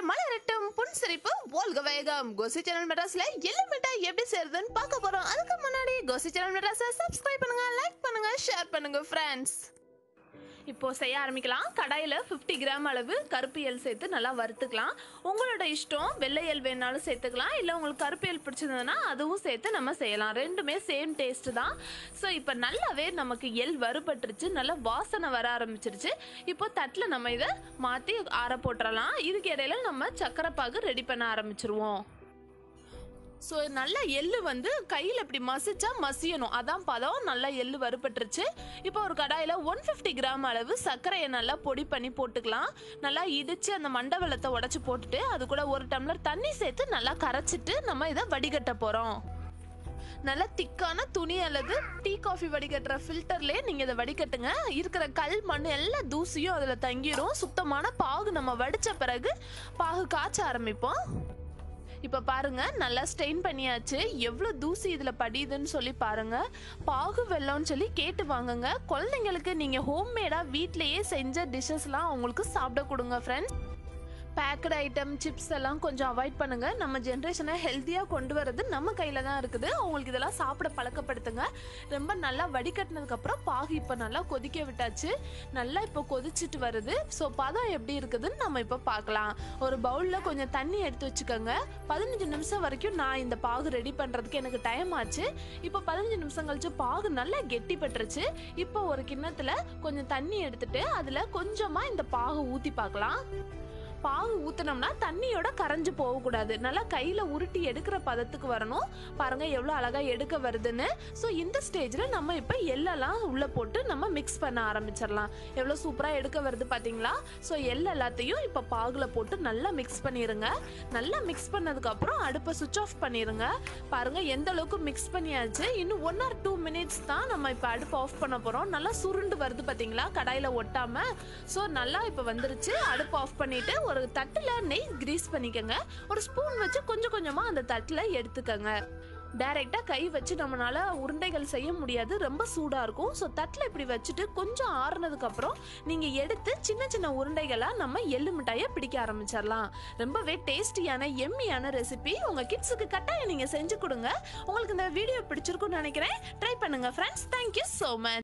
மலரட்டும் புன் சிரிப்பு போல்க வேகம் கோசி சேனல் மெட்ராஸ்ல எள்ளு மிட்டாய் எப்படி செய்யறதுன்னு பார்க்க போறோம் அதுக்கு முன்னாடி கோசி சேனல் மெட்ராஸை சப்ஸ்கிரைப் பண்ணுங்க லைக் பண்ணுங்க ஷேர் பண்ணுங்க ஃப்ரெண்ட்ஸ் இப்போ செய்ய ஆரம்பிக்கலாம் கடாயில் 50 கிராம் அளவு கருப்பு எள் சேர்த்து நல்லா வறுத்துக்கலாம் உங்களோட இஷ்டம் வெள்ளை எள் வேணாலும் சேர்த்துக்கலாம் இல்லை உங்களுக்கு கருப்பு எள் பிடிச்சிருந்ததுன்னா அதுவும் சேர்த்து நம்ம செய்யலாம் ரெண்டுமே சேம் டேஸ்ட் தான் ஸோ இப்போ நல்லாவே நமக்கு எள் வறுபட்டுருச்சு நல்லா வாசனை வர ஆரம்பிச்சிருச்சு இப்போ தட்டில் நம்ம இதை மாற்றி ஆற போட்டுறலாம் இதுக்கு இடையில நம்ம சக்கரை பாகு ரெடி பண்ண ஆரம்பிச்சிருவோம் ஸோ நல்லா எள்ளு வந்து கையில் இப்படி மசிச்சா மசியணும் அதான் பதம் நல்லா எள்ளு வறுபட்டுருச்சு இப்போ ஒரு கடாயில் ஒன் ஃபிஃப்டி கிராம் அளவு சர்க்கரையை நல்லா பொடி பண்ணி போட்டுக்கலாம் நல்லா இடித்து அந்த மண்டவெள்ளத்தை உடச்சி போட்டுட்டு அது கூட ஒரு டம்ளர் தண்ணி சேர்த்து நல்லா கரைச்சிட்டு நம்ம இதை வடிகட்ட போகிறோம் நல்ல திக்கான துணி அல்லது டீ காஃபி வடிகட்டுற ஃபில்டர்லேயே நீங்கள் இதை வடிகட்டுங்க இருக்கிற கல் மண் எல்லா தூசியும் அதில் தங்கிரும் சுத்தமான பாகு நம்ம வடித்த பிறகு பாகு காய்ச்ச ஆரம்பிப்போம் இப்போ பாருங்க நல்லா ஸ்டெயின் பண்ணியாச்சு எவ்வளோ தூசி இதில் படியுதுன்னு சொல்லி பாருங்க பாகு வெள்ளம்னு சொல்லி கேட்டு வாங்குங்க குழந்தைங்களுக்கு நீங்கள் ஹோம்மேடாக வீட்டிலேயே செஞ்ச டிஷ்ஷஸ்லாம் அவங்களுக்கு சாப்பிட கொடுங்க ஃப்ரெண்ட்ஸ் பேக்கடு ஐட்டம் சிப்ஸ் எல்லாம் கொஞ்சம் அவாய்ட் பண்ணுங்க நம்ம ஜென்ரேஷனை ஹெல்த்தியாக கொண்டு வரது நம்ம கையில் தான் இருக்குது அவங்களுக்கு இதெல்லாம் சாப்பிட பழக்கப்படுத்துங்க ரொம்ப நல்லா வடிகட்டினதுக்கப்புறம் பாகு இப்போ நல்லா கொதிக்க விட்டாச்சு நல்லா இப்போ கொதிச்சிட்டு வருது ஸோ பதம் எப்படி இருக்குதுன்னு நம்ம இப்போ பார்க்கலாம் ஒரு பவுலில் கொஞ்சம் தண்ணி எடுத்து வச்சுக்கோங்க பதினஞ்சு நிமிஷம் வரைக்கும் நான் இந்த பாகு ரெடி பண்ணுறதுக்கு எனக்கு டைம் ஆச்சு இப்போ பதினஞ்சு நிமிஷம் கழிச்சு பாகு நல்லா கெட்டி பட்டுருச்சு இப்போ ஒரு கிண்ணத்தில் கொஞ்சம் தண்ணி எடுத்துட்டு அதில் கொஞ்சமாக இந்த பாகு ஊற்றி பார்க்கலாம் பாகு ஊத்துனோம்னா தண்ணியோட கரைஞ்சு போகக்கூடாது நல்லா கையில் உருட்டி எடுக்கிற பதத்துக்கு வரணும் பாருங்க எவ்வளோ அழகாக எடுக்க வருதுன்னு ஸோ இந்த ஸ்டேஜில் நம்ம இப்போ எள்ளெல்லாம் உள்ளே போட்டு நம்ம மிக்ஸ் பண்ண ஆரம்பிச்சிடலாம் எவ்வளோ சூப்பராக எடுக்க வருது பார்த்தீங்களா ஸோ எள் எல்லாத்தையும் இப்போ பாகுல போட்டு நல்லா மிக்ஸ் பண்ணிடுங்க நல்லா மிக்ஸ் பண்ணதுக்கப்புறம் அடுப்பை சுவிச் ஆஃப் பண்ணிடுங்க பாருங்க எந்த அளவுக்கு மிக்ஸ் பண்ணியாச்சு இன்னும் ஒன் ஆர் டூ மினிட்ஸ் தான் நம்ம இப்போ அடுப்பு ஆஃப் பண்ண போகிறோம் நல்லா சுருண்டு வருது பார்த்தீங்களா கடாயில் ஒட்டாம ஸோ நல்லா இப்போ வந்துருச்சு அடுப்பு ஆஃப் பண்ணிட்டு ஒரு தட்டில் நெய் கிரீஸ் பண்ணிக்கோங்க ஒரு ஸ்பூன் வச்சு கொஞ்சம் கொஞ்சமாக அந்த தட்டில் எடுத்துக்கோங்க டைரெக்டாக கை வச்சு நம்மளால உருண்டைகள் செய்ய முடியாது ரொம்ப சூடாக இருக்கும் ஸோ தட்டில் இப்படி வச்சுட்டு கொஞ்சம் ஆறுனதுக்கப்புறம் நீங்கள் எடுத்து சின்ன சின்ன உருண்டைகளாக நம்ம எள்ளு மிட்டாயை பிடிக்க ஆரம்பிச்சிடலாம் ரொம்பவே டேஸ்டியான எம்மியான ரெசிபி உங்கள் கிட்ஸுக்கு கட்டாயம் நீங்கள் செஞ்சு கொடுங்க உங்களுக்கு இந்த வீடியோ பிடிச்சிருக்கும்னு நினைக்கிறேன் ட்ரை பண்ணுங்கள் ஃப்ரெண்ட்ஸ் தேங்க்யூ ஸோ மச்